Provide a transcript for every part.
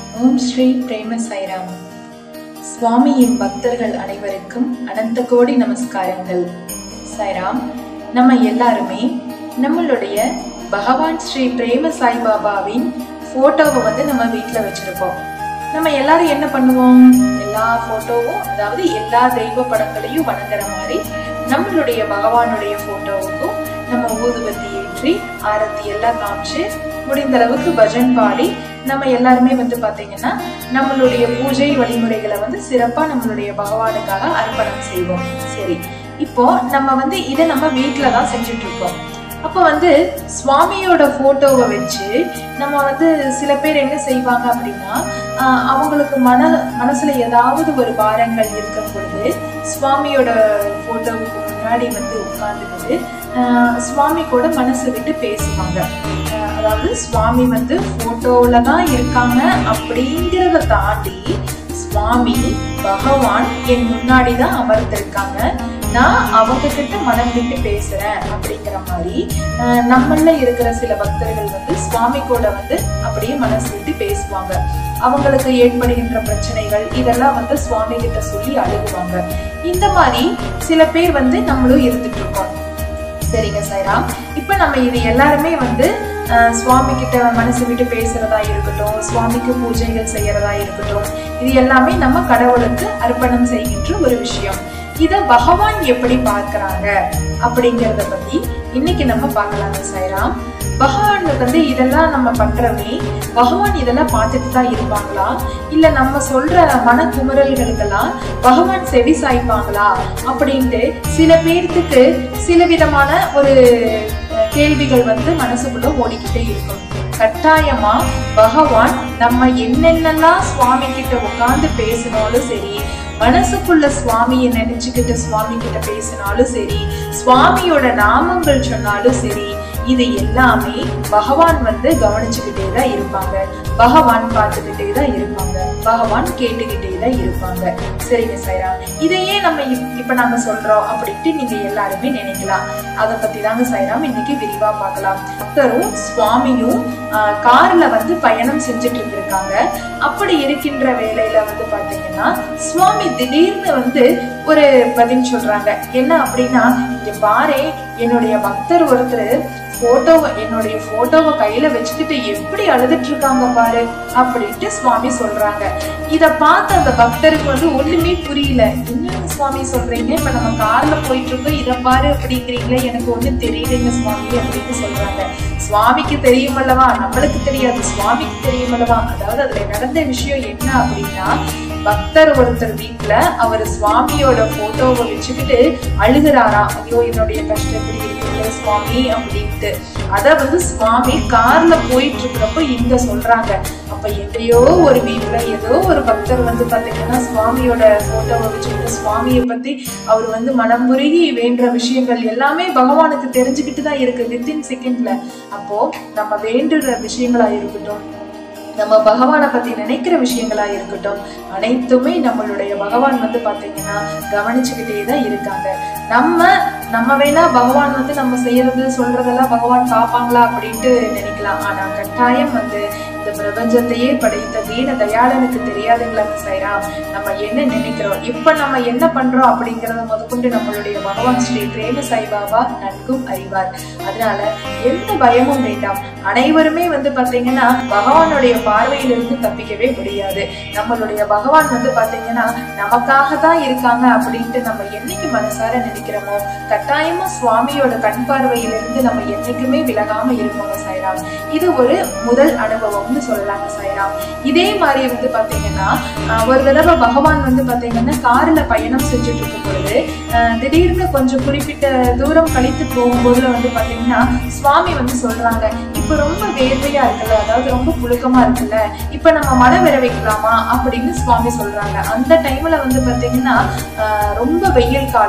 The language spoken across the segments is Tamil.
ஓம் ஸ்ரீ பிரேம சாய்ராம் சுவாமியின் பக்தர்கள் அனைவருக்கும் அனந்த கோடி நமஸ்காரங்கள் சாய்ராம் நம்ம எல்லாருமே நம்மளுடைய பகவான் ஸ்ரீ பிரேம சாய்பாபாவின் போட்டோவை வந்து நம்ம வீட்டில் வச்சிருப்போம் நம்ம எல்லாரும் என்ன பண்ணுவோம் எல்லா போட்டோவும் அதாவது எல்லா தெய்வ படங்களையும் வணங்குற மாதிரி நம்மளுடைய பகவானுடைய போட்டோவுக்கும் நம்ம ஊதுபத்தி ஏற்றி ஆரத்தி எல்லாம் காமிச்சு முடிந்த அளவுக்கு பஜன் பாடி நம்ம எல்லாருமே வந்து பாத்தீங்கன்னா நம்மளுடைய பூஜை வழிமுறைகளை வந்து சிறப்பா நம்மளுடைய பகவானுக்காக அர்ப்பணம் செய்வோம் சரி இப்போ நம்ம வந்து இதை நம்ம வீட்டில தான் செஞ்சுட்டு இருக்கோம் அப்போ வந்து சுவாமியோட போட்டோவை வச்சு நம்ம வந்து சில பேர் என்ன செய்வாங்க அப்படின்னா ஆஹ் அவங்களுக்கு மன மனசுல ஏதாவது ஒரு பாரங்கள் இருக்கும் பொழுது சுவாமியோட போட்டோவுக்கு முன்னாடி வந்து உட்கார்ந்துக்கிட்டு ஆஹ் சுவாமி கூட மனசு விட்டு பேசுவாங்க ஆஹ் அதாவது சுவாமி வந்து போட்டோல தான் இருக்காங்க அப்படிங்கிறத தாண்டி சுவாமி பகவான் என் முன்னாடி தான் அமர்ந்திருக்காங்க நான் அவங்க கிட்ட மனம் விட்டு பேசுறேன் அப்படிங்கிற மாதிரி ஆஹ் நம்மள இருக்கிற சில பக்தர்கள் வந்து சுவாமி கூட வந்து அப்படியே மனசு விட்டு பேசுவாங்க அவங்களுக்கு ஏற்படுகின்ற பிரச்சனைகள் இதெல்லாம் வந்து சுவாமி கிட்ட சொல்லி அழுகுவாங்க இந்த மாதிரி சில பேர் வந்து நம்மளும் இருந்துட்டு இருக்கோம் சரிங்க சாய்ராம் இப்ப நம்ம இது எல்லாருமே வந்து அஹ், சுவாமி கிட்ட மனசு விட்டு பேசுறதா இருக்கட்டும் சுவாமிக்கு பூஜைகள் செய்யறதா இருக்கட்டும் இது எல்லாமே நம்ம கடவுளுக்கு அர்ப்பணம் செய்கின்ற ஒரு விஷயம் இத பகவான் எப்படி பார்க்கறாங்க அப்படிங்கறத பத்தி இன்னைக்கு நம்ம பார்க்கலாங்க சாய்ராம் பகவான் வந்து இதெல்லாம் நம்ம பண்றோமே பகவான் இதெல்லாம் பார்த்துட்டு தான் இருப்பாங்களா இல்ல நம்ம சொல்ற மன குமுறல்களுக்கெல்லாம் பகவான் செவி சாய்ப்பாங்களா அப்படின்ட்டு சில பேர்த்துக்கு சில விதமான ஒரு அஹ், கேள்விகள் வந்து மனசுக்குள்ள ஓடிக்கிட்டே இருக்கும் கட்டாயமா பகவான் நம்ம என்னென்னலாம் சுவாமி கிட்ட உட்கார்ந்து பேசினாலும் சரி மனசுக்குள்ள சுவாமியை நினைச்சுக்கிட்டு சுவாமி கிட்ட பேசினாலும் சரி சுவாமியோட நாமங்கள் சொன்னாலும் சரி இது எல்லாமே பகவான் வந்து கவனிச்சுக்கிட்டே தான் இருப்பாங்க பகவான் பார்த்துக்கிட்டே தான் இருப்பாங்க பகவான் கேட்டுக்கிட்டே தான் இருப்பாங்க சரிங்க சாய்ரா இதையே நம்ம இப்- இப்ப நாங்க சொல்றோம் அப்படின்ட்டு நீங்க எல்லாருமே நினைக்கலாம் அதை பத்தி தாங்க சாய்ராம் இன்னைக்கு விரிவா பார்க்கலாம் பக்தரும் சுவாமியும் ஆஹ், கார்ல வந்து பயணம் செஞ்சுட்டு இருந்திருக்காங்க அப்படி இருக்கின்ற வேலையில வந்து பாத்தீங்கன்னா சுவாமி திடீர்னு வந்து ஒரு பதில் சொல்றாங்க என்ன அப்படின்னா இங்க பாரு என்னுடைய பக்தர் ஒருத்தர் போட்டோவை என்னுடைய போட்டோவை கையில வச்சுக்கிட்டு எப்படி அழுதுட்டு இருக்காங்க பாரு அப்படின்ட்டு சுவாமி சொல்றாங்க இத பார்த்து அந்த பக்தருக்கு வந்து ஒண்ணுமே புரியல என்ன சுவாமி சொல்றீங்க இப்ப நம்ம கார்ல போயிட்டு இருக்கோம் இத பாரு அப்படிங்கிறீங்களே எனக்கு ஒண்ணும் தெரியலைங்க சுவாமி அப்படின்னு சொல்றாங்க சுவாமிக்கு தெரியும் அல்லவா நம்மளுக்கு தெரியாது சுவாமிக்கு தெரியும் அல்லவா அதாவது அதுல நடந்த விஷயம் என்ன அப்படின்னா பக்தர் ஒருத்தர் வீட்டுல அவர் சுவாமியோட போட்டோவை வச்சுக்கிட்டு அழுகிறாராம் ஐயோ என்னுடைய கஷ்டம் இப்படி இருக்குல்ல சுவாமி அப்படின்ட்டு அத வந்து சுவாமி கார்ல போயிட்டு இருக்கிறப்ப இங்க சொல்றாங்க அப்ப எங்கேயோ ஒரு வீட்டுல ஏதோ ஒரு பக்தர் வந்து பாத்தீங்கன்னா சுவாமியோட போட்டோவை வச்சுக்கிட்டு சுவாமியை பத்தி அவர் வந்து மனமுருகி வேண்டுற விஷயங்கள் எல்லாமே பகவானுக்கு தெரிஞ்சுக்கிட்டு தான் இருக்கு வித்தின் செகண்ட்ல அப்போ நம்ம வேண்டுற விஷயங்களா இருக்கட்டும் நம்ம பகவானை பத்தி நினைக்கிற விஷயங்களா இருக்கட்டும் அனைத்துமே நம்மளுடைய பகவான் வந்து பாத்தீங்கன்னா கவனிச்சுக்கிட்டே தான் இருக்காங்க நம்ம நம்ம வேணா பகவான் வந்து நம்ம செய்யறது சொல்றதெல்லாம் பகவான் பார்ப்பாங்களா அப்படின்ட்டு நினைக்கலாம் ஆனா கட்டாயம் வந்து இந்த பிரபஞ்சத்தையே படைத்த தீன தயாளனுக்கு தெரியாதுங்களா சைராம் நம்ம என்ன நினைக்கிறோம் இப்ப நம்ம என்ன பண்றோம் அப்படிங்கறத முதற்கொண்டு நம்மளுடைய பகவான் ஸ்ரீ பிரேம சாய்பாபா நன்கும் அறிவார் அதனால எந்த பயமும் வேண்டாம் அனைவருமே வந்து பாத்தீங்கன்னா பகவானுடைய பார்வையிலிருந்து தப்பிக்கவே முடியாது நம்மளுடைய பகவான் வந்து பாத்தீங்கன்னா நமக்காக தான் இருக்காங்க அப்படின்ட்டு நம்ம என்னைக்கு மனசார நினைக்கிறோமோ கட்டாயமா சுவாமியோட கண் பார்வையிலிருந்து நம்ம என்னைக்குமே விலகாம இருப்போங்க சாய்ராம் இது ஒரு முதல் அனுபவம்னு சொல்லலாங்க சாய்ராம் இதே மாதிரி வந்து பாத்தீங்கன்னா ஆஹ், ஒரு தடவை பகவான் வந்து பாத்தீங்கன்னா கார்ல பயணம் செஞ்சுட்டு இருக்கும் பொழுது ஆஹ், திடீர்னு கொஞ்சம் குறிப்பிட்ட தூரம் கழித்து போகும்போதுல வந்து பாத்தீங்கன்னா சுவாமி வந்து சொல்றாங்க இப்ப ரொம்ப வேர்வையா இருக்குல்ல அதாவது ரொம்ப புழுக்கமா இருக்குல்ல இப்ப நம்ம மழை வர வைக்கலாமா அப்படின்னு சுவாமி சொல்றாங்க அந்த டைம்ல வந்து பாத்தீங்கன்னா ஆஹ், ரொம்ப வெயில் காலம்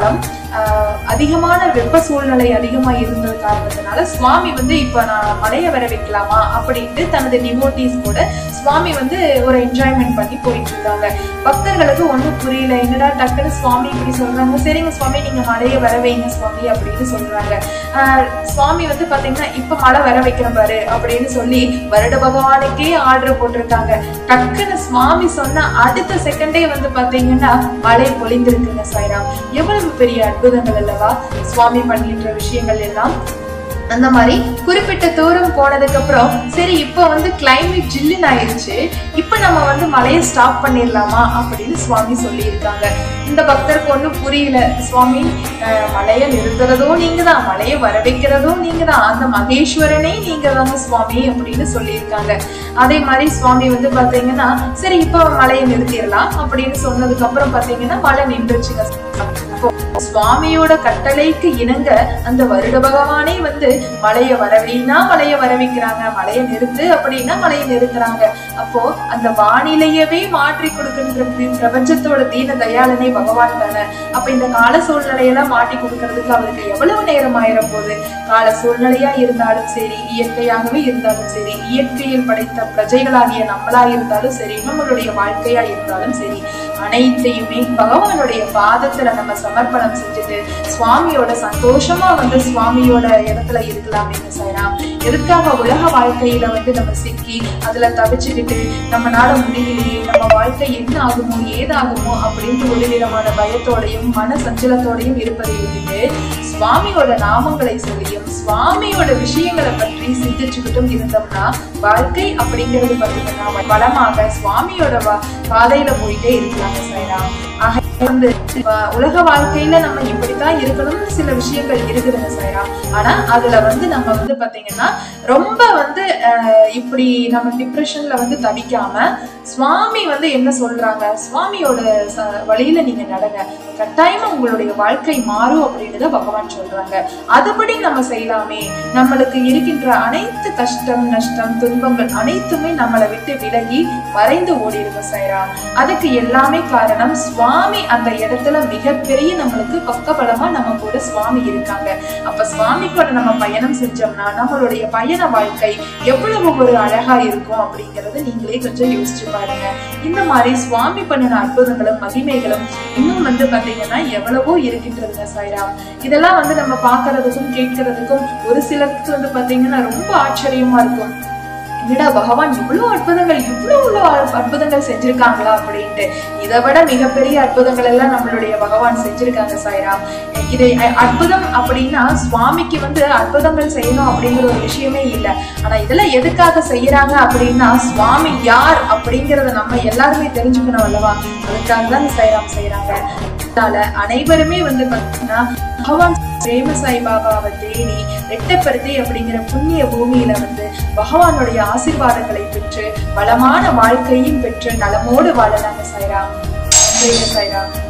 ஆஹ், அதிகமான வெப்ப சூழ்நிலை அதிகமா இருந்தது காரணத்தினால சுவாமி வந்து இப்ப நான் மலையை வர வைக்கலாமா அப்படின்ட்டு தனது டிவோட்டிஸ் கூட சுவாமி வந்து ஒரு என்ஜாய்மெண்ட் பண்ணி போயிட்டு இருக்காங்க பக்தர்களுக்கு ஒண்ணும் புரியல என்னடா டக்குன்னு சுவாமி இப்படி சொல்றாங்க சரிங்க சுவாமி நீங்க மலையை வர வைங்க சுவாமி அப்படின்னு சொல்றாங்க ஆஹ், சுவாமி வந்து பாத்தீங்கன்னா இப்ப மழை வர வைக்கிற பாரு அப்படின்னு சொல்லி வருட பகவானுக்கே ஆர்டர் போட்டிருக்காங்க டக்குன்னு சுவாமி சொன்ன அடுத்த செகண்டே வந்து பாத்தீங்கன்னா மழை பொழிந்திருக்குங்க சாய்ராம் எவ்வளவு பெரிய அற்புதங்கள் அல்லவா சுவாமி பண்ணின்ற விஷயங்கள் எல்லாம் அந்த மாதிரி குறிப்பிட்ட தூரம் போனதுக்கு அப்புறம் சரி இப்போ வந்து கிளைமேட் ஜில்லுன்னு ஆயிடுச்சு இப்போ நம்ம வந்து மலையை ஸ்டாப் பண்ணிடலாமா அப்படின்னு சுவாமி சொல்லியிருக்காங்க இந்த பக்தருக்கு ஒன்றும் புரியல சுவாமி அஹ், மலையை நிறுத்துறதும் நீங்க தான் மலையை வர வைக்கிறதும் நீங்க தான் அந்த மகேஸ்வரனே நீங்க தாங்க சுவாமி அப்படின்னு சொல்லியிருக்காங்க அதே மாதிரி சுவாமி வந்து பாத்தீங்கன்னா சரி இப்போ மலையை நிறுத்திடலாம் அப்படின்னு சொன்னதுக்கு அப்புறம் பாத்தீங்கன்னா மழை நின்றுச்சுங்க அப்போ சுவாமியோட கட்டளைக்கு இணங்க அந்த வருட பகவானே வந்து மலைய வரவைனா மலைய வர வைக்கிறாங்க மலைய நிறுத்து அப்படின்னா மலைய நிறுத்துறாங்க அப்போ அந்த வானிலையவே மாற்றி கொடுக்கின்ற பி- பிரபஞ்சத்தோட தீன தயாளனே பகவான் தானே அப்ப இந்த கால சூழ்நிலையெல்லாம் மாட்டி கொடுக்கறதுக்கு அவருக்கு எவ்வளவு நேரம் ஆயிரம் போகுது கால சூழ்நிலையா இருந்தாலும் சரி இயற்கையாகவே இருந்தாலும் சரி இயற்கையில் படைத்த பிரஜைகளாகிய நம்மளா இருந்தாலும் சரி நம்மளுடைய வாழ்க்கையா இருந்தாலும் சரி அனைத்தையுமே பகவானுடைய பாதத்துல நம்ம சமர்ப்பணம் செஞ்சுட்டு சுவாமியோட சந்தோஷமா வந்து சுவாமியோட இடத்துல இருக்கலாமே சாய்ராம் எதுக்காக உலக வாழ்க்கையில வந்து நம்ம சிக்கி அதுல தவிச்சுக்கிட்டு நம்மனால முடியலையே நம்ம வாழ்க்கை என்ன ஆகுமோ ஏதாகுமோ அப்படின்ட்டு ஒரு விதமான பயத்தோடையும் மன சஞ்சலத்தோடையும் இருப்பதை விட்டுட்டு சுவாமியோட நாமங்களை சொல்லியும் சுவாமியோட விஷயங்களை பற்றி சிந்திச்சுக்கிட்டும் இருந்தோம்னா வாழ்க்கை அப்படிங்கிறது பார்த்தீங்கன்னா வளமாக சுவாமியோட வா- பாதையில போயிட்டே இருக்கலாங்க சாய்ராம் ஆக வந்து வ- உலக வாழ்க்கையில நம்ம இப்படித்தான் இருக்கணும்னு சில விஷயங்கள் இருக்குதுங்க சாய்ராம் ஆனா அதுல வந்து நம்ம வந்து பாத்தீங்கன்னா ரொம்ப வந்து அஹ், இப்படி நம்ம டிப்ரெஷன்ல வந்து தவிக்காம சுவாமி வந்து என்ன சொல்றாங்க சுவாமியோட ச- வழியில நீங்க நடங்க கட்டாயமா உங்களுடைய வாழ்க்கை மாறும் அப்படின்னு தான் பகவான் சொல்றாங்க அதுபடி நம்ம செய்யலாமே நம்மளுக்கு இருக்கின்ற அனைத்து கஷ்டம் நஷ்டம் துன்பங்கள் அனைத்துமே நம்மளை விட்டு விலகி மறைந்து ஓடிடுங்க சாய்ராம் அதுக்கு எல்லாமே காரணம் சுவாமி அந்த இடத்துல மிகப்பெரிய நம்மளுக்கு பக்கபலமா நம்ம கூட சுவாமி இருக்காங்க அப்ப சுவாமி கூட நம்ம பயணம் செஞ்சோம்னா நம்மளுடைய பயண வாழ்க்கை எவ்வளவு ஒரு அழகா இருக்கும் அப்படிங்கறத நீங்களே கொஞ்சம் யோசிச்சு பாருங்க இந்த மாதிரி சுவாமி பண்ணின அற்புதங்களும் மகிமைகளும் இன்னும் வந்து பாத்தீங்கன்னா எவ்வளவோ இருக்கின்றதுங்க சாய்ராம் இதெல்லாம் வந்து நம்ம பாக்குறதுக்கும் கேட்கறதுக்கும் ஒரு சிலருக்கு வந்து பாத்தீங்கன்னா ரொம்ப ஆச்சரியமா இருக்கும் என்னடா பகவான் இவ்வளவு அற்புதங்கள் இவ்வளவு இவ்வளவு அற்ப- அற்புதங்கள் செஞ்சிருக்காங்களா அப்படின்ட்டு இதை விட மிகப்பெரிய அற்புதங்கள் எல்லாம் நம்மளுடைய பகவான் செஞ்சிருக்காங்க சாய்ராம் இது அ- அற்புதம் அப்படின்னா சுவாமிக்கு வந்து அற்புதங்கள் செய்யணும் அப்படிங்கிற ஒரு விஷயமே இல்லை ஆனா இதெல்லாம் எதுக்காக செய்யறாங்க அப்படின்னா சுவாமி யார் அப்படிங்கறத நம்ம எல்லாருமே தெரிஞ்சுக்கணும் அல்லவா அதுக்காக தான் சாய்ராம் செய்யறாங்க அதனால அனைவருமே வந்து பாத்தீங்கன்னா பகவான் பிரேம சாய் பாபாவை தேடி ரெட்டப்பருத்தி அப்படிங்கிற புண்ணிய பூமியில வந்து பகவானுடைய ஆசீர்வாதங்களை பெற்று வளமான வாழ்க்கையும் பெற்று நலமோடு வாழலாங்க சாய்ராம் நன்றிங்க சாய்ராம்